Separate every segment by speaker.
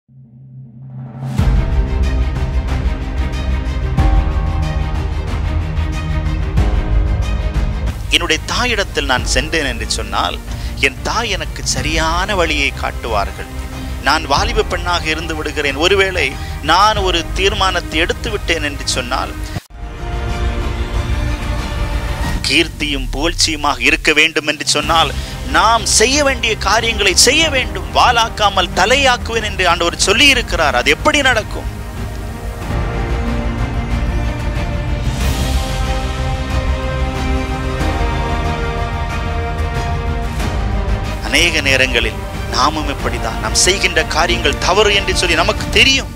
Speaker 1: என்னுடைய தாயிடத்தில் நான் சென்றேன் என்று சொன்னால் என் தாய் எனக்கு சரியான வழியை காட்டுவார்கள் நான் வாலிப பெண்ணாக இருந்து விடுகிறேன் ஒருவேளை நான் ஒரு தீர்மானத்தை எடுத்து விட்டேன் என்று சொன்னால் கீர்த்தியும் புகழ்ச்சியுமாக இருக்க வேண்டும் என்று சொன்னால் நாம் செய்ய வேண்டிய காரியங்களை செய்ய வேண்டும் வாலாக்காமல் தலையாக்குவேன் என்று ஆண்டவர் சொல்லி இருக்கிறார் அது எப்படி நடக்கும் அநேக நேரங்களில் நாமும் இப்படிதான் நாம் செய்கின்ற காரியங்கள் தவறு என்று சொல்லி நமக்கு தெரியும்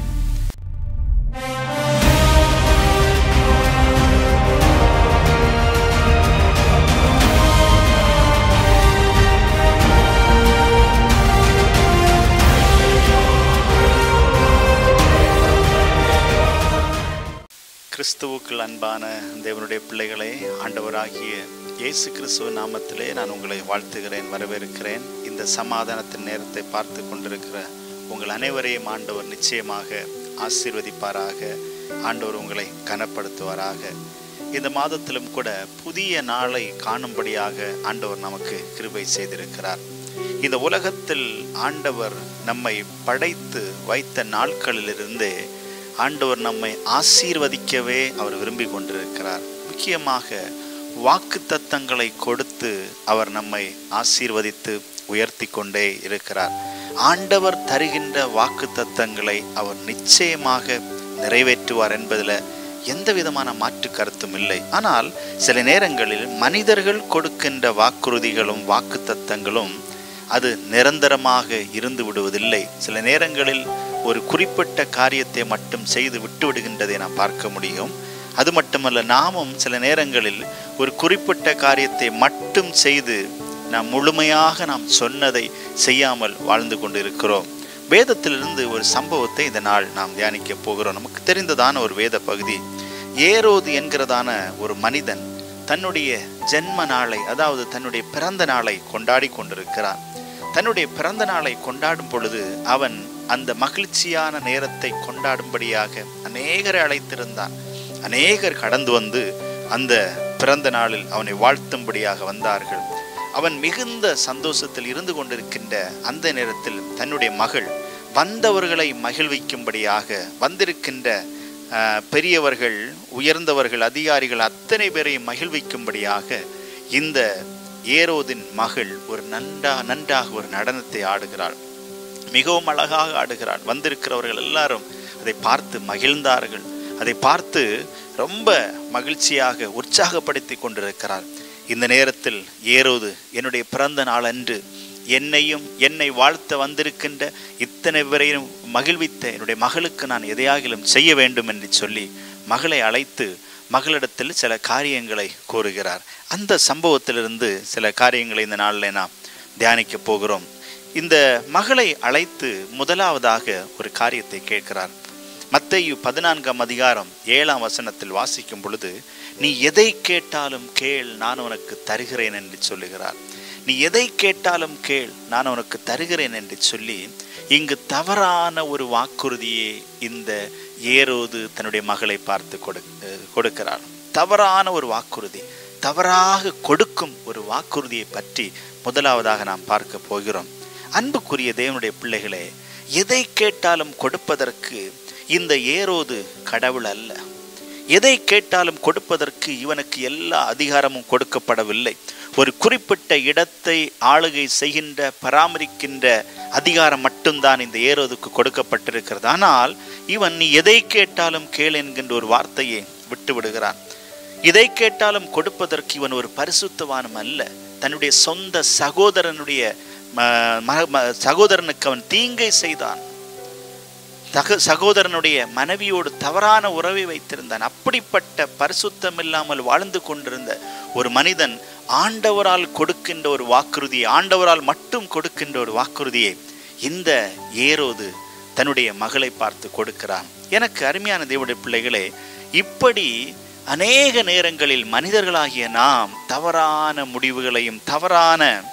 Speaker 1: கிறிஸ்துவுக்குள் அன்பான தேவனுடைய பிள்ளைகளே ஆண்டவராகிய இயேசு கிறிஸ்துவ நாமத்திலே நான் உங்களை வாழ்த்துகிறேன் வரவேற்கிறேன் இந்த சமாதானத்தின் நேரத்தை பார்த்து கொண்டிருக்கிற உங்கள் அனைவரையும் ஆண்டவர் நிச்சயமாக ஆசீர்வதிப்பாராக ஆண்டவர் உங்களை கனப்படுத்துவாராக இந்த மாதத்திலும் கூட புதிய நாளை காணும்படியாக ஆண்டவர் நமக்கு கிருபை செய்திருக்கிறார் இந்த உலகத்தில் ஆண்டவர் நம்மை படைத்து வைத்த நாட்களிலிருந்தே ஆண்டவர் நம்மை ஆசீர்வதிக்கவே அவர் விரும்பி கொண்டிருக்கிறார் முக்கியமாக வாக்கு தத்தங்களை கொடுத்து அவர் நம்மை ஆசீர்வதித்து உயர்த்தி கொண்டே இருக்கிறார் ஆண்டவர் தருகின்ற வாக்கு தத்தங்களை அவர் நிச்சயமாக நிறைவேற்றுவார் என்பதில் எந்த விதமான மாற்று கருத்தும் இல்லை ஆனால் சில நேரங்களில் மனிதர்கள் கொடுக்கின்ற வாக்குறுதிகளும் வாக்கு தத்தங்களும் அது நிரந்தரமாக இருந்து விடுவதில்லை சில நேரங்களில் ஒரு குறிப்பிட்ட காரியத்தை மட்டும் செய்து விட்டு விடுகின்றதை நாம் பார்க்க முடியும் அது மட்டுமல்ல நாமும் சில நேரங்களில் ஒரு குறிப்பிட்ட காரியத்தை மட்டும் செய்து நாம் முழுமையாக நாம் சொன்னதை செய்யாமல் வாழ்ந்து கொண்டு இருக்கிறோம் வேதத்திலிருந்து ஒரு சம்பவத்தை இந்த நாள் நாம் தியானிக்க போகிறோம் நமக்கு தெரிந்ததான ஒரு வேத பகுதி ஏரோது என்கிறதான ஒரு மனிதன் தன்னுடைய ஜென்ம நாளை அதாவது தன்னுடைய பிறந்த நாளை கொண்டாடி கொண்டிருக்கிறான் தன்னுடைய பிறந்த நாளை கொண்டாடும் பொழுது அவன் அந்த மகிழ்ச்சியான நேரத்தை கொண்டாடும்படியாக அநேகரை அழைத்திருந்தான் அநேகர் கடந்து வந்து அந்த பிறந்த நாளில் அவனை வாழ்த்தும்படியாக வந்தார்கள் அவன் மிகுந்த சந்தோஷத்தில் இருந்து கொண்டிருக்கின்ற அந்த நேரத்தில் தன்னுடைய மகள் வந்தவர்களை மகிழ்விக்கும்படியாக வந்திருக்கின்ற பெரியவர்கள் உயர்ந்தவர்கள் அதிகாரிகள் அத்தனை பேரையும் மகிழ்விக்கும்படியாக இந்த ஏரோதின் மகள் ஒரு நன்றா நன்றாக ஒரு நடனத்தை ஆடுகிறாள் மிகவும் அழகாக ஆடுகிறாள் வந்திருக்கிறவர்கள் எல்லாரும் அதை பார்த்து மகிழ்ந்தார்கள் அதை பார்த்து ரொம்ப மகிழ்ச்சியாக உற்சாகப்படுத்தி கொண்டிருக்கிறார் இந்த நேரத்தில் ஏரோது என்னுடைய பிறந்த நாள் அன்று என்னையும் என்னை வாழ்த்த வந்திருக்கின்ற இத்தனை பேரையும் மகிழ்வித்த என்னுடைய மகளுக்கு நான் எதையாகிலும் செய்ய வேண்டும் என்று சொல்லி மகளை அழைத்து மகளிடத்தில் சில காரியங்களை கூறுகிறார் அந்த சம்பவத்திலிருந்து சில காரியங்களை இந்த நாளில் நாம் தியானிக்க போகிறோம் இந்த மகளை அழைத்து முதலாவதாக ஒரு காரியத்தை கேட்கிறார் மத்தையு பதினான்காம் அதிகாரம் ஏழாம் வசனத்தில் வாசிக்கும் பொழுது நீ எதை கேட்டாலும் கேள் நான் உனக்கு தருகிறேன் என்று சொல்லுகிறார் நீ எதை கேட்டாலும் கேள் நான் உனக்கு தருகிறேன் என்று சொல்லி இங்கு தவறான ஒரு வாக்குறுதியை இந்த ஏரோது தன்னுடைய மகளை பார்த்து கொடு கொடுக்கிறார் தவறான ஒரு வாக்குறுதி தவறாக கொடுக்கும் ஒரு வாக்குறுதியை பற்றி முதலாவதாக நாம் பார்க்க போகிறோம் அன்புக்குரிய தேவனுடைய பிள்ளைகளே எதை கேட்டாலும் கொடுப்பதற்கு இந்த ஏரோது கடவுள் அல்ல எதை கேட்டாலும் கொடுப்பதற்கு இவனுக்கு எல்லா அதிகாரமும் கொடுக்கப்படவில்லை ஒரு குறிப்பிட்ட இடத்தை ஆளுகை செய்கின்ற பராமரிக்கின்ற அதிகாரம் மட்டும்தான் இந்த ஏரோதுக்கு கொடுக்கப்பட்டிருக்கிறது ஆனால் இவன் நீ எதை கேட்டாலும் கேள் என்கின்ற ஒரு வார்த்தையை விட்டு விடுகிறான் இதை கேட்டாலும் கொடுப்பதற்கு இவன் ஒரு பரிசுத்தவானும் அல்ல தன்னுடைய சொந்த சகோதரனுடைய சகோதரனுக்கு அவன் தீங்கை செய்தான் தக சகோதரனுடைய மனைவியோடு தவறான உறவை வைத்திருந்தான் அப்படிப்பட்ட பரிசுத்தம் இல்லாமல் வாழ்ந்து கொண்டிருந்த ஒரு மனிதன் ஆண்டவரால் கொடுக்கின்ற ஒரு வாக்குறுதியை ஆண்டவரால் மட்டும் கொடுக்கின்ற ஒரு வாக்குறுதியை இந்த ஏரோது தன்னுடைய மகளை பார்த்து கொடுக்கிறான் எனக்கு அருமையான தேவடைய பிள்ளைகளே இப்படி அநேக நேரங்களில் மனிதர்களாகிய நாம் தவறான முடிவுகளையும் தவறான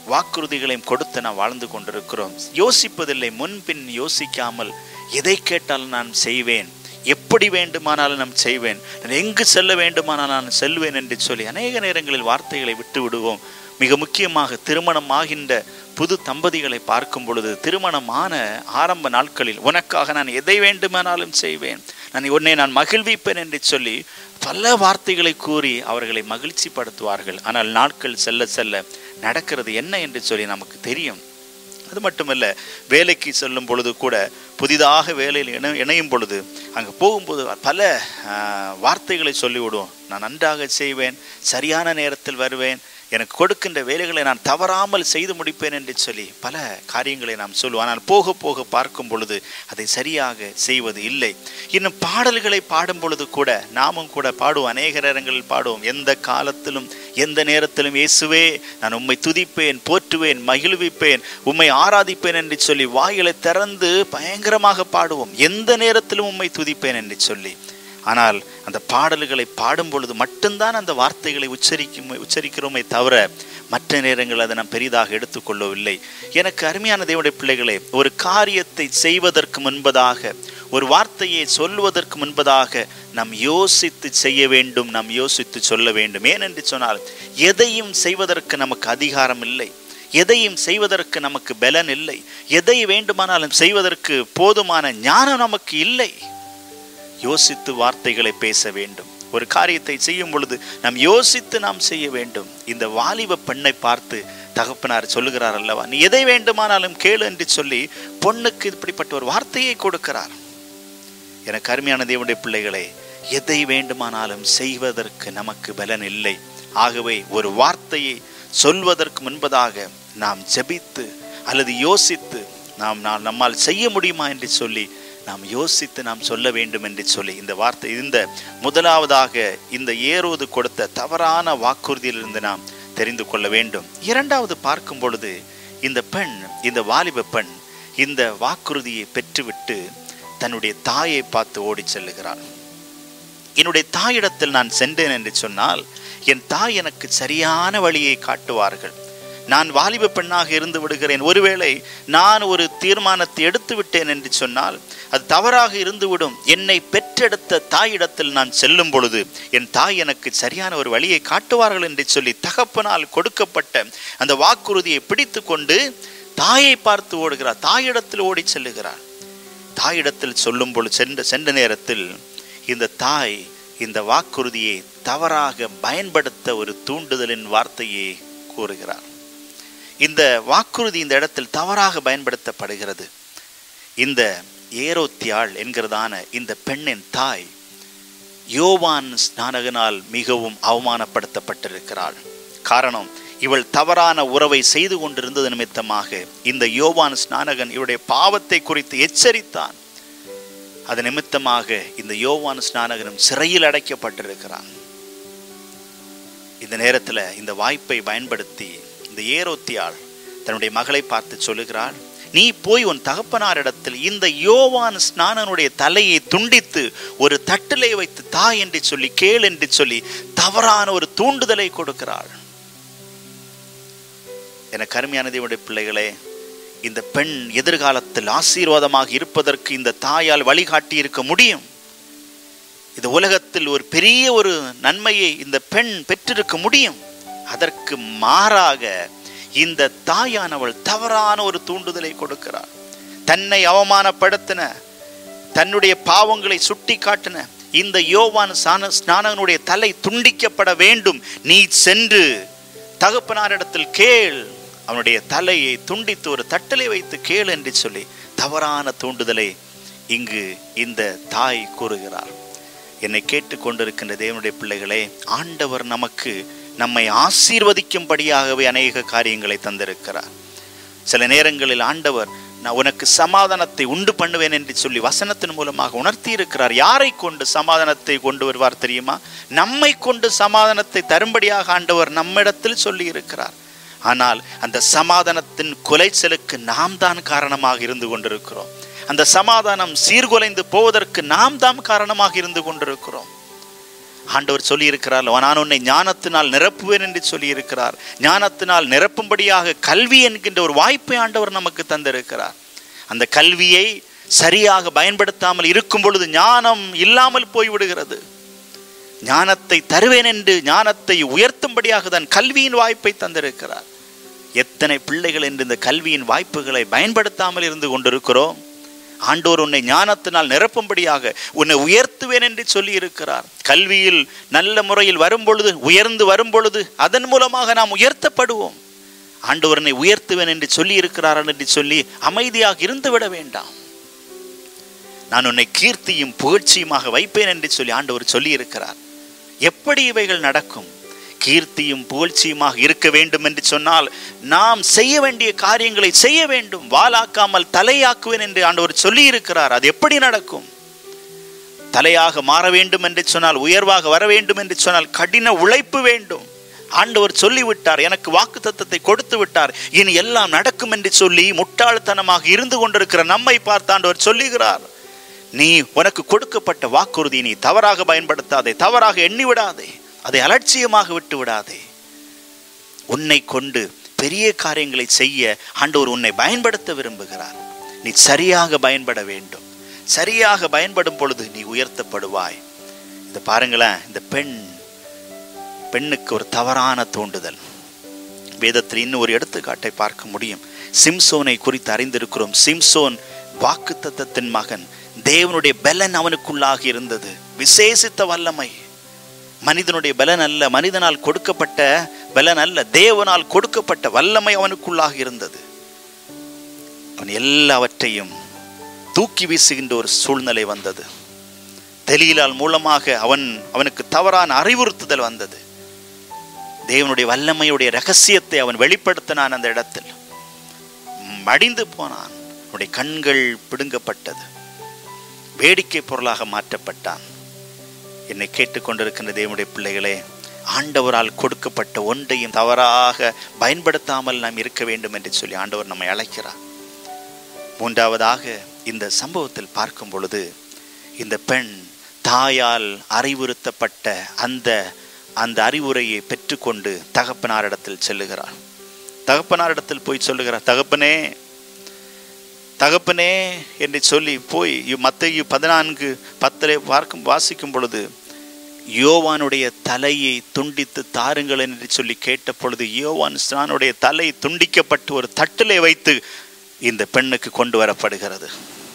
Speaker 1: வாக்குறுதிகளையும் கொடுத்து நாம் வாழ்ந்து கொண்டிருக்கிறோம் யோசிப்பதில்லை முன்பின் யோசிக்காமல் எதை கேட்டாலும் நான் செய்வேன் எப்படி வேண்டுமானாலும் நான் செய்வேன் நான் எங்கு செல்ல வேண்டுமானாலும் நான் செல்வேன் என்று சொல்லி அநேக நேரங்களில் வார்த்தைகளை விட்டு விடுவோம் மிக முக்கியமாக திருமணம் ஆகின்ற புது தம்பதிகளை பார்க்கும் பொழுது திருமணமான ஆரம்ப நாட்களில் உனக்காக நான் எதை வேண்டுமானாலும் செய்வேன் நான் உன்னை நான் மகிழ்விப்பேன் என்று சொல்லி பல வார்த்தைகளை கூறி அவர்களை மகிழ்ச்சிப்படுத்துவார்கள் ஆனால் நாட்கள் செல்ல செல்ல நடக்கிறது என்ன என்று சொல்லி நமக்கு தெரியும் அது மட்டுமல்ல வேலைக்கு செல்லும் பொழுது கூட புதிதாக வேலையில் இணை இணையும் பொழுது அங்கே போகும்போது பல ஆஹ், வார்த்தைகளை சொல்லிவிடுவோம் நான் நன்றாக செய்வேன் சரியான நேரத்தில் வருவேன் எனக்கு கொடுக்கின்ற வேலைகளை நான் தவறாமல் செய்து முடிப்பேன் என்று சொல்லி பல காரியங்களை நாம் சொல்லுவோம் ஆனால் போக போக பார்க்கும் பொழுது அதை சரியாக செய்வது இல்லை இன்னும் பாடல்களை பாடும் பொழுது கூட நாமும் கூட பாடுவோம் அநேக நேரங்களில் பாடுவோம் எந்த காலத்திலும் எந்த நேரத்திலும் இயேசுவே நான் உம்மை துதிப்பேன் போற்றுவேன் மகிழ்விப்பேன் உம்மை ஆராதிப்பேன் என்று சொல்லி வாயிலை திறந்து பயங்கரமாக பாடுவோம் எந்த நேரத்திலும் உம்மை துதிப்பேன் என்று சொல்லி ஆனால் அந்த பாடல்களை பாடும் பொழுது மட்டும்தான் அந்த வார்த்தைகளை உச்சரிக்கும் உச்சரிக்கிறோமே தவிர மற்ற நேரங்கள் அதை நாம் பெரிதாக எடுத்துக்கொள்ளவில்லை எனக்கு அருமையான தேவனுடைய பிள்ளைகளே ஒரு காரியத்தை செய்வதற்கு முன்பதாக ஒரு வார்த்தையை சொல்வதற்கு முன்பதாக நாம் யோசித்து செய்ய வேண்டும் நாம் யோசித்து சொல்ல வேண்டும் ஏனென்று சொன்னால் எதையும் செய்வதற்கு நமக்கு அதிகாரம் இல்லை எதையும் செய்வதற்கு நமக்கு பலன் இல்லை எதை வேண்டுமானாலும் செய்வதற்கு போதுமான ஞானம் நமக்கு இல்லை யோசித்து வார்த்தைகளை பேச வேண்டும் ஒரு காரியத்தை செய்யும் பொழுது நாம் யோசித்து நாம் செய்ய வேண்டும் இந்த வாலிப பெண்ணை பார்த்து தகப்பனார் சொல்லுகிறார் அல்லவா நீ எதை வேண்டுமானாலும் கேளு என்று சொல்லி பொண்ணுக்கு இப்படிப்பட்ட ஒரு வார்த்தையை கொடுக்கிறார் எனக்கு அருமையான தேவனுடைய பிள்ளைகளே எதை வேண்டுமானாலும் செய்வதற்கு நமக்கு பலன் இல்லை ஆகவே ஒரு வார்த்தையை சொல்வதற்கு முன்பதாக நாம் ஜெபித்து அல்லது யோசித்து நாம் நான் நம்மால் செய்ய முடியுமா என்று சொல்லி நாம் யோசித்து நாம் சொல்ல வேண்டும் என்று சொல்லி இந்த வார்த்தை இந்த முதலாவதாக இந்த ஏரோது கொடுத்த தவறான வாக்குறுதியிலிருந்து நாம் தெரிந்து கொள்ள வேண்டும் இரண்டாவது பார்க்கும் பொழுது இந்த பெண் இந்த வாலிப பெண் இந்த வாக்குறுதியை பெற்றுவிட்டு தன்னுடைய தாயை பார்த்து ஓடிச் செல்லுகிறாள் என்னுடைய தாயிடத்தில் நான் சென்றேன் என்று சொன்னால் என் தாய் எனக்கு சரியான வழியை காட்டுவார்கள் நான் வாலிப பெண்ணாக இருந்து விடுகிறேன் ஒருவேளை நான் ஒரு தீர்மானத்தை எடுத்து விட்டேன் என்று சொன்னால் அது தவறாக இருந்துவிடும் என்னை பெற்றெடுத்த தாயிடத்தில் நான் செல்லும் பொழுது என் தாய் எனக்கு சரியான ஒரு வழியை காட்டுவார்கள் என்று சொல்லி தகப்பனால் கொடுக்கப்பட்ட அந்த வாக்குறுதியை பிடித்து கொண்டு தாயை பார்த்து ஓடுகிறார் தாயிடத்தில் ஓடி செல்லுகிறார் தாயிடத்தில் சொல்லும் பொழுது சென்ற சென்ற நேரத்தில் இந்த தாய் இந்த வாக்குறுதியை தவறாக பயன்படுத்த ஒரு தூண்டுதலின் வார்த்தையை கூறுகிறார் இந்த வாக்குறுதி இந்த இடத்தில் தவறாக பயன்படுத்தப்படுகிறது இந்த ஏரோத்தியாள் என்கிறதான இந்த பெண்ணின் தாய் யோவான் ஸ்நானகனால் மிகவும் அவமானப்படுத்தப்பட்டிருக்கிறாள் காரணம் இவள் தவறான உறவை செய்து கொண்டிருந்தது நிமித்தமாக இந்த யோவான் ஸ்நானகன் இவருடைய பாவத்தை குறித்து எச்சரித்தான் அது நிமித்தமாக இந்த யோவான் ஸ்நானகனும் சிறையில் அடைக்கப்பட்டிருக்கிறான் இந்த நேரத்தில் இந்த வாய்ப்பை பயன்படுத்தி இந்த ஏரோத்தியாள் தன்னுடைய மகளை பார்த்து சொல்லுகிறாள் நீ போய் உன் தகப்பனாரிடத்தில் இந்த யோவான் ஸ்நானனுடைய தலையை துண்டித்து ஒரு தட்டிலே வைத்து தா என்று சொல்லி கேள் என்று சொல்லி தவறான ஒரு தூண்டுதலை கொடுக்கிறாள் என கருமையான தேவனுடைய பிள்ளைகளே இந்த பெண் எதிர்காலத்தில் ஆசீர்வாதமாக இருப்பதற்கு இந்த தாயால் வழிகாட்டி இருக்க முடியும் இந்த உலகத்தில் ஒரு பெரிய ஒரு நன்மையை இந்த பெண் பெற்றிருக்க முடியும் அதற்கு மாறாக இந்த தாயானவள் தவறான ஒரு தூண்டுதலை கொடுக்கிறார் தன்னை அவமானப்படுத்தின தன்னுடைய பாவங்களை சுட்டி காட்டின இந்த யோவான் சான ஸ்நானகனுடைய தலை துண்டிக்கப்பட வேண்டும் நீ சென்று தகப்பனாரிடத்தில் கேள் அவனுடைய தலையை துண்டித்து ஒரு தட்டலை வைத்து கேள் என்று சொல்லி தவறான தூண்டுதலை இங்கு இந்த தாய் கூறுகிறார் என்னை கேட்டுக்கொண்டிருக்கின்ற தேவனுடைய பிள்ளைகளே ஆண்டவர் நமக்கு நம்மை ஆசீர்வதிக்கும்படியாகவே அநேக காரியங்களை தந்திருக்கிறார் சில நேரங்களில் ஆண்டவர் நான் உனக்கு சமாதானத்தை உண்டு பண்ணுவேன் என்று சொல்லி வசனத்தின் மூலமாக உணர்த்தி இருக்கிறார் யாரை கொண்டு சமாதானத்தை கொண்டு வருவார் தெரியுமா நம்மை கொண்டு சமாதானத்தை தரும்படியாக ஆண்டவர் நம்மிடத்தில் சொல்லி இருக்கிறார் ஆனால் அந்த சமாதானத்தின் குலைச்சலுக்கு நாம் தான் காரணமாக இருந்து கொண்டிருக்கிறோம் அந்த சமாதானம் சீர்குலைந்து போவதற்கு நாம் தான் காரணமாக இருந்து கொண்டிருக்கிறோம் ஆண்டவர் சொல்லி இருக்கிறார் நான் உன்னை ஞானத்தினால் நிரப்புவேன் என்று சொல்லி இருக்கிறார் ஞானத்தினால் நிரப்பும்படியாக கல்வி என்கின்ற ஒரு வாய்ப்பை ஆண்டவர் நமக்கு தந்திருக்கிறார் அந்த கல்வியை சரியாக பயன்படுத்தாமல் இருக்கும் பொழுது ஞானம் இல்லாமல் போய்விடுகிறது ஞானத்தை தருவேன் என்று ஞானத்தை உயர்த்தும்படியாக தான் கல்வியின் வாய்ப்பை தந்திருக்கிறார் எத்தனை பிள்ளைகள் என்று இந்த கல்வியின் வாய்ப்புகளை பயன்படுத்தாமல் இருந்து கொண்டிருக்கிறோம் ஆண்டோர் உன்னை ஞானத்தினால் நிரப்பும்படியாக உன்னை உயர்த்துவேன் என்று சொல்லி இருக்கிறார் கல்வியில் நல்ல முறையில் வரும் பொழுது உயர்ந்து வரும் பொழுது அதன் மூலமாக நாம் உயர்த்தப்படுவோம் ஆண்டவரனை உயர்த்துவேன் என்று சொல்லி இருக்கிறார் என்று சொல்லி அமைதியாக இருந்து விட வேண்டாம் நான் உன்னை கீர்த்தியும் புகழ்ச்சியுமாக வைப்பேன் என்று சொல்லி ஆண்டவர் சொல்லி இருக்கிறார் எப்படி இவைகள் நடக்கும் கீர்த்தியும் புகழ்ச்சியுமாக இருக்க வேண்டும் என்று சொன்னால் நாம் செய்ய வேண்டிய காரியங்களை செய்ய வேண்டும் வாலாக்காமல் தலையாக்குவேன் என்று ஆண்டவர் சொல்லி இருக்கிறார் அது எப்படி நடக்கும் தலையாக மாற வேண்டும் என்று சொன்னால் உயர்வாக வர வேண்டும் என்று சொன்னால் கடின உழைப்பு வேண்டும் ஆண்டவர் சொல்லிவிட்டார் எனக்கு வாக்கு தத்தத்தை கொடுத்து விட்டார் இனி எல்லாம் நடக்கும் என்று சொல்லி முட்டாள்தனமாக இருந்து கொண்டிருக்கிற நம்மை பார்த்து ஆண்டவர் சொல்லுகிறார் நீ உனக்கு கொடுக்கப்பட்ட வாக்குறுதி நீ தவறாக பயன்படுத்தாதே தவறாக எண்ணி விடாதே அதை அலட்சியமாக விட்டு விடாதே உன்னை கொண்டு பெரிய காரியங்களை செய்ய ஆண்டவர் உன்னை பயன்படுத்த விரும்புகிறார் நீ சரியாக பயன்பட வேண்டும் சரியாக பயன்படும் பொழுது நீ உயர்த்தப்படுவாய் இந்த பாருங்களேன் இந்த பெண் பெண்ணுக்கு ஒரு தவறான தூண்டுதல் வேதத்தில் இன்னும் ஒரு எடுத்துக்காட்டை பார்க்க முடியும் சிம்சோனை குறித்து அறிந்திருக்கிறோம் சிம்சோன் வாக்குத்தத்தத்தின் மகன் தேவனுடைய பலன் அவனுக்குள்ளாக இருந்தது விசேஷித்த வல்லமை மனிதனுடைய பலன் அல்ல மனிதனால் கொடுக்கப்பட்ட பலன் அல்ல தேவனால் கொடுக்கப்பட்ட வல்லமை அவனுக்குள்ளாக இருந்தது அவன் எல்லாவற்றையும் தூக்கி வீசுகின்ற ஒரு சூழ்நிலை வந்தது தெளியலால் மூலமாக அவன் அவனுக்கு தவறான அறிவுறுத்துதல் வந்தது தேவனுடைய வல்லமையுடைய ரகசியத்தை அவன் வெளிப்படுத்தினான் அந்த இடத்தில் மடிந்து போனான் அவனுடைய கண்கள் பிடுங்கப்பட்டது வேடிக்கை பொருளாக மாற்றப்பட்டான் என்னை கேட்டுக்கொண்டிருக்கின்ற தேவனுடைய பிள்ளைகளே ஆண்டவரால் கொடுக்கப்பட்ட ஒன்றையும் தவறாக பயன்படுத்தாமல் நாம் இருக்க வேண்டும் என்று சொல்லி ஆண்டவர் நம்மை அழைக்கிறார் மூன்றாவதாக இந்த சம்பவத்தில் பார்க்கும் பொழுது இந்த பெண் தாயால் அறிவுறுத்தப்பட்ட அந்த அந்த அறிவுரையை பெற்றுக்கொண்டு தகப்பனாரிடத்தில் செல்லுகிறார் தகப்பனாரிடத்தில் போய் சொல்லுகிறார் தகப்பனே தகப்பனே என்று சொல்லி போய் மத்தையு பதினான்கு பத்திலே பார்க்கும் வாசிக்கும் பொழுது யோவானுடைய தலையை துண்டித்து தாருங்கள் என்று சொல்லி கேட்ட பொழுது யோவான் ஸ்நானுடைய தலை துண்டிக்கப்பட்டு ஒரு தட்டிலே வைத்து இந்த பெண்ணுக்கு கொண்டு வரப்படுகிறது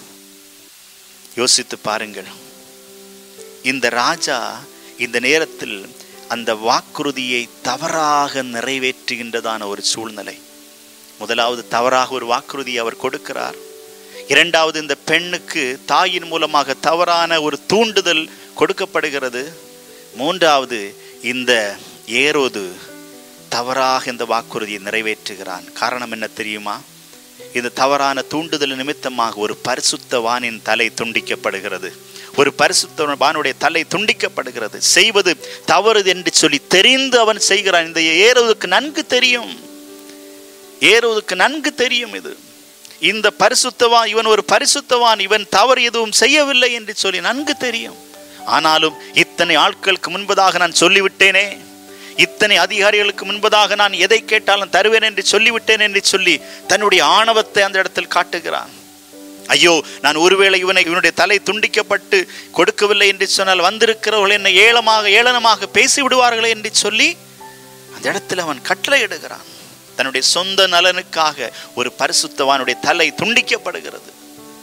Speaker 1: யோசித்து பாருங்கள் இந்த ராஜா இந்த நேரத்தில் அந்த வாக்குறுதியை தவறாக நிறைவேற்றுகின்றதான ஒரு சூழ்நிலை முதலாவது தவறாக ஒரு வாக்குறுதியை அவர் கொடுக்கிறார் இரண்டாவது இந்த பெண்ணுக்கு தாயின் மூலமாக தவறான ஒரு தூண்டுதல் கொடுக்கப்படுகிறது மூன்றாவது இந்த ஏரோது தவறாக இந்த வாக்குறுதியை நிறைவேற்றுகிறான் காரணம் என்ன தெரியுமா இந்த தவறான தூண்டுதல் நிமித்தமாக ஒரு பரிசுத்தவானின் தலை துண்டிக்கப்படுகிறது ஒரு பரிசுத்தவானுடைய தலை துண்டிக்கப்படுகிறது செய்வது தவறு என்று சொல்லி தெரிந்து அவன் செய்கிறான் இந்த ஏறுவதற்கு நன்கு தெரியும் ஏறுவதற்கு நன்கு தெரியும் இது இந்த பரிசுத்தவான் இவன் ஒரு பரிசுத்தவான் இவன் தவறு எதுவும் செய்யவில்லை என்று சொல்லி நன்கு தெரியும் ஆனாலும் இத்தனை ஆட்களுக்கு முன்பதாக நான் சொல்லிவிட்டேனே இத்தனை அதிகாரிகளுக்கு முன்பதாக நான் எதை கேட்டாலும் தருவேன் என்று சொல்லிவிட்டேன் என்று சொல்லி தன்னுடைய ஆணவத்தை அந்த இடத்தில் காட்டுகிறான் ஐயோ நான் ஒருவேளை இவனை இவனுடைய தலை துண்டிக்கப்பட்டு கொடுக்கவில்லை என்று சொன்னால் வந்திருக்கிறவர்கள் என்னை ஏளமாக ஏளனமாக பேசி விடுவார்களே என்று சொல்லி அந்த இடத்தில் அவன் கட்டளையிடுகிறான் தன்னுடைய சொந்த நலனுக்காக ஒரு பரிசுத்தவானுடைய தலை துண்டிக்கப்படுகிறது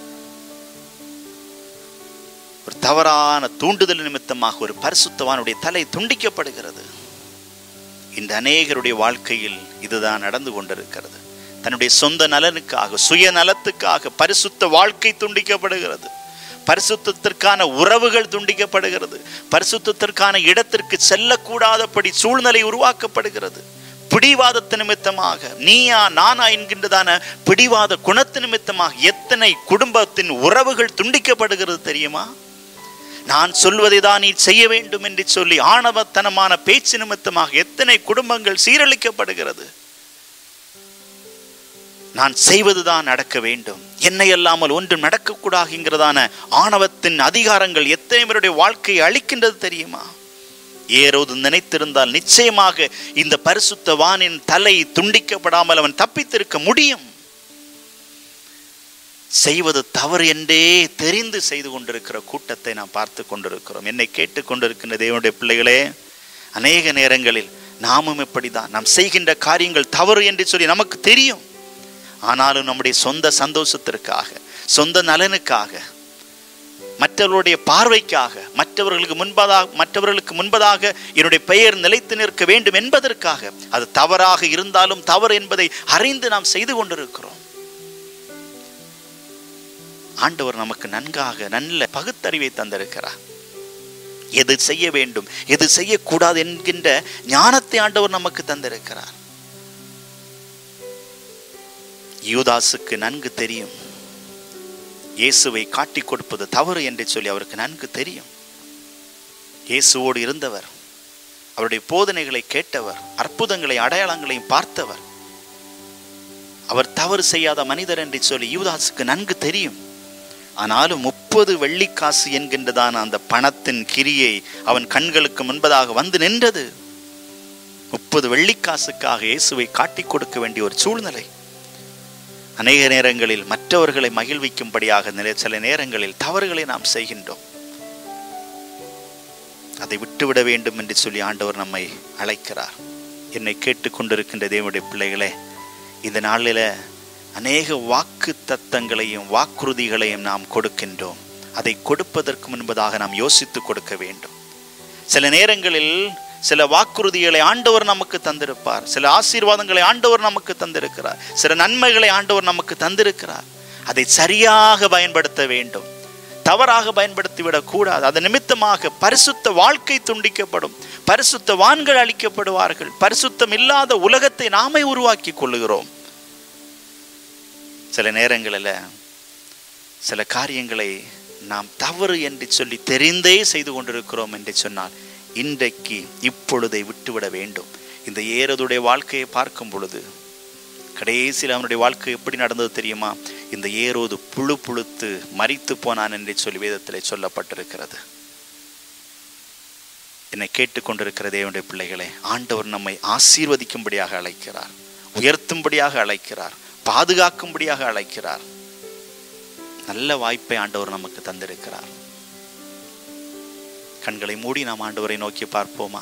Speaker 1: ஒரு தவறான தூண்டுதல் நிமித்தமாக ஒரு பரிசுத்தவானுடைய தலை துண்டிக்கப்படுகிறது இந்த அநேகருடைய வாழ்க்கையில் இதுதான் நடந்து கொண்டிருக்கிறது தன்னுடைய சொந்த நலனுக்காக சுயநலத்துக்காக பரிசுத்த வாழ்க்கை துண்டிக்கப்படுகிறது பரிசுத்தத்திற்கான உறவுகள் துண்டிக்கப்படுகிறது பரிசுத்தத்திற்கான இடத்திற்கு செல்லக்கூடாதபடி சூழ்நிலை உருவாக்கப்படுகிறது பிடிவாதத்து நிமித்தமாக நீயா நானா என்கின்றதான பிடிவாத குணத்து நிமித்தமாக எத்தனை குடும்பத்தின் உறவுகள் துண்டிக்கப்படுகிறது தெரியுமா நான் சொல்வதை தான் நீ செய்ய வேண்டும் என்று சொல்லி ஆணவத்தனமான பேச்சு நிமித்தமாக எத்தனை குடும்பங்கள் சீரழிக்கப்படுகிறது நான் செய்வதுதான் நடக்க வேண்டும் என்னை அல்லாமல் ஒன்றும் நடக்கக்கூடாதுங்கிறதான ஆணவத்தின் அதிகாரங்கள் எத்தனை பேருடைய வாழ்க்கையை அழிக்கின்றது தெரியுமா ஏரோது நினைத்திருந்தால் நிச்சயமாக இந்த பரிசுத்த வானின் தலை துண்டிக்கப்படாமல் அவன் தப்பித்திருக்க முடியும் செய்வது தவறு என்றே தெரிந்து செய்து கொண்டிருக்கிற கூட்டத்தை நாம் பார்த்து கொண்டிருக்கிறோம் என்னை கேட்டு கொண்டிருக்கின்ற தேவனுடைய பிள்ளைகளே அநேக நேரங்களில் நாமும் இப்படிதான் நாம் செய்கின்ற காரியங்கள் தவறு என்று சொல்லி நமக்கு தெரியும் ஆனாலும் நம்முடைய சொந்த சந்தோஷத்திற்காக சொந்த நலனுக்காக மற்றவர்களுடைய பார்வைக்காக மற்றவர்களுக்கு முன்பதாக மற்றவர்களுக்கு முன்பதாக என்னுடைய பெயர் நிலைத்து நிற்க வேண்டும் என்பதற்காக அது தவறாக இருந்தாலும் தவறு என்பதை அறிந்து நாம் செய்து கொண்டிருக்கிறோம் ஆண்டவர் நமக்கு நன்காக நல்ல பகுத்தறிவை தந்திருக்கிறார் எது செய்ய வேண்டும் எது செய்யக்கூடாது என்கின்ற ஞானத்தை ஆண்டவர் நமக்கு தந்திருக்கிறார் யூதாசுக்கு நன்கு தெரியும் இயேசுவை காட்டிக் கொடுப்பது தவறு என்று சொல்லி அவருக்கு நன்கு தெரியும் இயேசுவோடு இருந்தவர் அவருடைய போதனைகளை கேட்டவர் அற்புதங்களை அடையாளங்களையும் பார்த்தவர் அவர் தவறு செய்யாத மனிதர் என்று சொல்லி யூதாசுக்கு நன்கு தெரியும் ஆனாலும் முப்பது வெள்ளிக்காசு என்கின்றதான அந்த பணத்தின் கிரியை அவன் கண்களுக்கு முன்பதாக வந்து நின்றது முப்பது வெள்ளிக்காசுக்காக இயேசுவை காட்டிக் கொடுக்க வேண்டிய ஒரு சூழ்நிலை அநேக நேரங்களில் மற்றவர்களை மகிழ்விக்கும்படியாக நிலை சில நேரங்களில் தவறுகளை நாம் செய்கின்றோம் அதை விட்டுவிட வேண்டும் என்று சொல்லி ஆண்டவர் நம்மை அழைக்கிறார் என்னை கேட்டுக்கொண்டிருக்கின்ற தேவனுடைய பிள்ளைகளே இந்த நாளில் அநேக வாக்கு தத்தங்களையும் வாக்குறுதிகளையும் நாம் கொடுக்கின்றோம் அதை கொடுப்பதற்கு முன்பதாக நாம் யோசித்து கொடுக்க வேண்டும் சில நேரங்களில் சில வாக்குறுதிகளை ஆண்டவர் நமக்கு தந்திருப்பார் சில ஆசீர்வாதங்களை ஆண்டவர் நமக்கு தந்திருக்கிறார் சில நன்மைகளை ஆண்டவர் நமக்கு தந்திருக்கிறார் அதை சரியாக பயன்படுத்த வேண்டும் தவறாக பயன்படுத்திவிடக் கூடாது அதன் நிமித்தமாக பரிசுத்த வாழ்க்கை துண்டிக்கப்படும் பரிசுத்த வான்கள் அளிக்கப்படுவார்கள் பரிசுத்தம் இல்லாத உலகத்தை நாமே உருவாக்கி கொள்ளுகிறோம் சில நேரங்களில் சில காரியங்களை நாம் தவறு என்று சொல்லி தெரிந்தே செய்து கொண்டிருக்கிறோம் என்று சொன்னால் இன்றைக்கு இப்பொழுதை விட்டுவிட வேண்டும் இந்த ஏறதுடைய வாழ்க்கையை பார்க்கும் பொழுது கடைசியில் அவனுடைய வாழ்க்கை எப்படி நடந்தது தெரியுமா இந்த ஏரோது புழு புழுத்து மறித்து போனான் என்று சொல்லி வேதத்திலே சொல்லப்பட்டிருக்கிறது என்னை கேட்டுக்கொண்டிருக்கிற தேவனுடைய பிள்ளைகளே ஆண்டவர் நம்மை ஆசீர்வதிக்கும்படியாக அழைக்கிறார் உயர்த்தும்படியாக அழைக்கிறார் பாதுகாக்கும்படியாக அழைக்கிறார் நல்ல வாய்ப்பை ஆண்டவர் நமக்கு தந்திருக்கிறார் கண்களை மூடி நாம் ஆண்டவரை நோக்கி பார்ப்போமா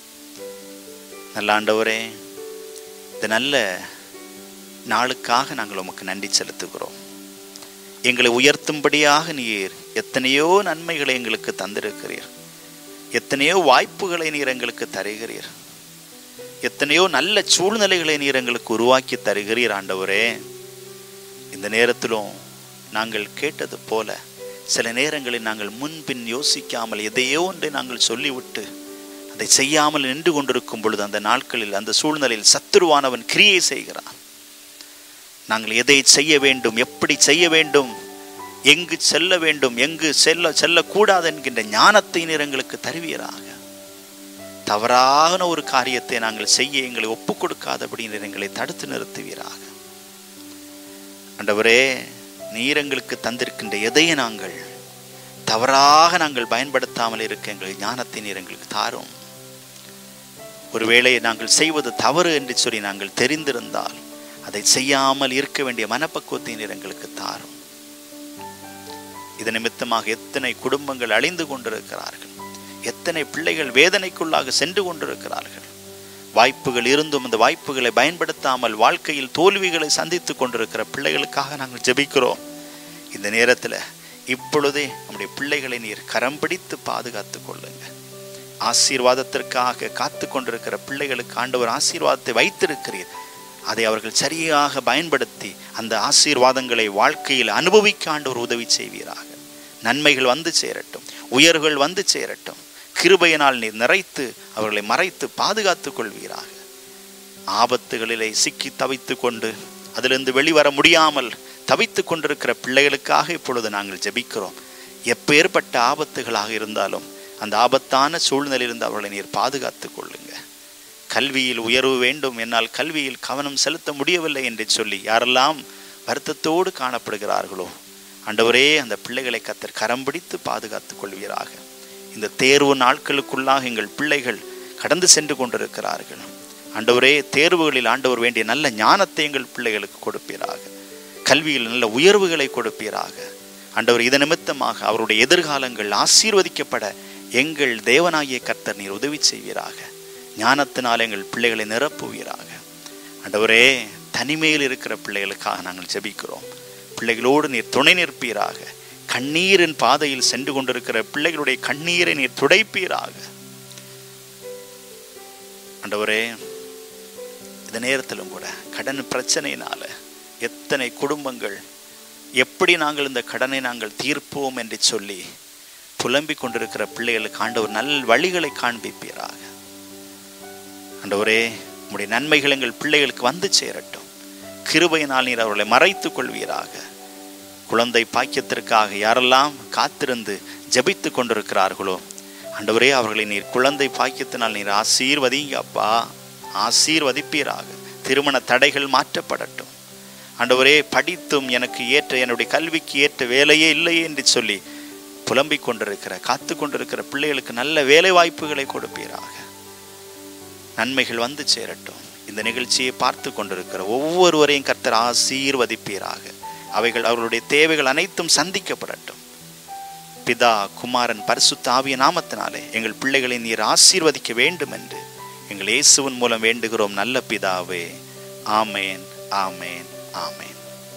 Speaker 1: நல்ல ஆண்டவரே இந்த நல்ல நாளுக்காக நாங்கள் உமக்கு நன்றி செலுத்துகிறோம் எங்களை உயர்த்தும்படியாக நீர் எத்தனையோ நன்மைகளை எங்களுக்கு தந்திருக்கிறீர் எத்தனையோ வாய்ப்புகளை நீர் எங்களுக்கு தருகிறீர் எத்தனையோ நல்ல சூழ்நிலைகளை நீர் எங்களுக்கு உருவாக்கி தருகிறீர் ஆண்டவரே இந்த நேரத்திலும் நாங்கள் கேட்டது போல சில நேரங்களில் நாங்கள் முன்பின் யோசிக்காமல் எதையோ ஒன்றை நாங்கள் சொல்லிவிட்டு அதை செய்யாமல் நின்று கொண்டிருக்கும் பொழுது அந்த நாட்களில் அந்த சூழ்நிலையில் சத்துருவானவன் கிரியை செய்கிறான் நாங்கள் எதை செய்ய வேண்டும் எப்படி செய்ய வேண்டும் எங்கு செல்ல வேண்டும் எங்கு செல்ல செல்லக்கூடாது என்கின்ற ஞானத்தை நீர் எங்களுக்கு தருவீராக தவறான ஒரு காரியத்தை நாங்கள் செய்ய எங்களை ஒப்புக் கொடுக்காதபடி நீர் எங்களை தடுத்து நிறுத்துவீராக ஆண்டவரே நீர் எங்களுக்கு தந்திருக்கின்ற எதையை நாங்கள் தவறாக நாங்கள் பயன்படுத்தாமல் இருக்க எங்கள் ஞானத்தை நீர் எங்களுக்கு தாரும் ஒருவேளை நாங்கள் செய்வது தவறு என்று சொல்லி நாங்கள் தெரிந்திருந்தால் அதை செய்யாமல் இருக்க வேண்டிய மனப்பக்குவத்தை நீர் எங்களுக்கு தாரும் இது நிமித்தமாக எத்தனை குடும்பங்கள் அழிந்து கொண்டிருக்கிறார்கள் எத்தனை பிள்ளைகள் வேதனைக்குள்ளாக சென்று கொண்டிருக்கிறார்கள் வாய்ப்புகள் இருந்தும் அந்த வாய்ப்புகளை பயன்படுத்தாமல் வாழ்க்கையில் தோல்விகளை சந்தித்து கொண்டிருக்கிற பிள்ளைகளுக்காக நாங்கள் ஜெபிக்கிறோம் இந்த நேரத்தில் இப்பொழுதே நம்முடைய பிள்ளைகளை நீர் கரம் பிடித்து பாதுகாத்து கொள்ளுங்க ஆசீர்வாதத்திற்காக காத்து கொண்டிருக்கிற பிள்ளைகளுக்கு ஆண்டவர் ஆசீர்வாதத்தை வைத்திருக்கிறீர் அதை அவர்கள் சரியாக பயன்படுத்தி அந்த ஆசீர்வாதங்களை வாழ்க்கையில் அனுபவிக்க ஆண்டவர் உதவி செய்வீராக நன்மைகள் வந்து சேரட்டும் உயர்கள் வந்து சேரட்டும் கிருபையினால் நீர் நிறைத்து அவர்களை மறைத்து பாதுகாத்துக் கொள்வீராக ஆபத்துகளிலே சிக்கி தவித்து கொண்டு அதிலிருந்து வெளிவர முடியாமல் தவித்து கொண்டிருக்கிற பிள்ளைகளுக்காக இப்பொழுது நாங்கள் ஜெபிக்கிறோம் எப்பேற்பட்ட ஆபத்துகளாக இருந்தாலும் அந்த ஆபத்தான சூழ்நிலையிலிருந்து அவர்களை நீர் பாதுகாத்துக் கொள்ளுங்க கல்வியில் உயர்வு வேண்டும் என்னால் கல்வியில் கவனம் செலுத்த முடியவில்லை என்று சொல்லி யாரெல்லாம் வருத்தத்தோடு காணப்படுகிறார்களோ ஆண்டவரே அந்த பிள்ளைகளை கத்தர் கரம் பிடித்து பாதுகாத்துக் கொள்வீராக இந்த தேர்வு நாட்களுக்குள்ளாக எங்கள் பிள்ளைகள் கடந்து சென்று கொண்டிருக்கிறார்கள் ஆண்டவரே தேர்வுகளில் ஆண்டவர் வேண்டிய நல்ல ஞானத்தை எங்கள் பிள்ளைகளுக்கு கொடுப்பீராக கல்வியில் நல்ல உயர்வுகளை கொடுப்பீராக ஆண்டவர் இதன் நிமித்தமாக அவருடைய எதிர்காலங்கள் ஆசீர்வதிக்கப்பட எங்கள் தேவனாகிய கர்த்தர் நீர் உதவி செய்வீராக ஞானத்தினால் எங்கள் பிள்ளைகளை நிரப்புவீராக ஆண்டவரே தனிமையில் இருக்கிற பிள்ளைகளுக்காக நாங்கள் ஜெபிக்கிறோம் பிள்ளைகளோடு நீர் துணை நிற்பீராக கண்ணீரின் பாதையில் சென்று கொண்டிருக்கிற பிள்ளைகளுடைய கண்ணீரை நீர் துடைப்பீராக ஆண்டவரே இந்த நேரத்திலும் கூட கடன் பிரச்சனையினால எத்தனை குடும்பங்கள் எப்படி நாங்கள் இந்த கடனை நாங்கள் தீர்ப்போம் என்று சொல்லி புலம்பிக் கொண்டிருக்கிற பிள்ளைகளுக்கு ஆண்டவர் நல் வழிகளை காண்பிப்பீராக ஆண்டவரே உம்முடைய நன்மைகள் எங்கள் பிள்ளைகளுக்கு வந்து சேரட்டும் கிருபையினால் நீர் அவர்களை மறைத்துக் கொள்வீராக குழந்தை பாக்கியத்திற்காக யாரெல்லாம் காத்திருந்து ஜெபித்து கொண்டிருக்கிறார்களோ ஆண்டவரே அவர்களை நீர் குழந்தை பாக்கியத்தினால் நீர் ஆசீர்வதிங்க அப்பா ஆசீர்வதிப்பீராக திருமண தடைகள் மாற்றப்படட்டும் ஆண்டவரே படித்தும் எனக்கு ஏற்ற என்னுடைய கல்விக்கு ஏற்ற வேலையே இல்லையே என்று சொல்லி புலம்பிக் கொண்டிருக்கிற காத்து கொண்டிருக்கிற பிள்ளைகளுக்கு நல்ல வேலை வாய்ப்புகளை கொடுப்பீராக நன்மைகள் வந்து சேரட்டும் இந்த நிகழ்ச்சியை பார்த்து கொண்டிருக்கிற ஒவ்வொருவரையும் கர்த்தர் ஆசீர்வதிப்பீராக அவைகள் அவர்களுடைய தேவைகள் அனைத்தும் சந்திக்கப்படட்டும் பிதா குமாரன் பரிசுத்த ஆவிய நாமத்தினாலே எங்கள் பிள்ளைகளை நீர் ஆசீர்வதிக்க வேண்டும் என்று எங்கள் இயேசுவின் மூலம் வேண்டுகிறோம் நல்ல பிதாவே ஆமேன் ஆமேன் ஆமேன்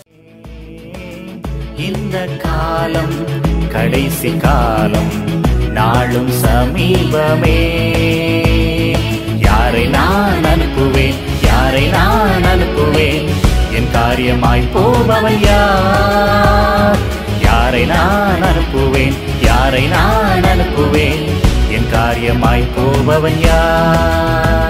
Speaker 2: இந்த காலம் கடைசி காலம் நாளும் சமீபமே யாரை நான் அனுப்புவேன் யாரை நான் அனுப்புவேன் என் காரியமாய் போபவன் யார் யாரை நான் அனுப்புவேன் யாரை நான் அனுப்புவேன் என் காரியமாய் போபவன் யார்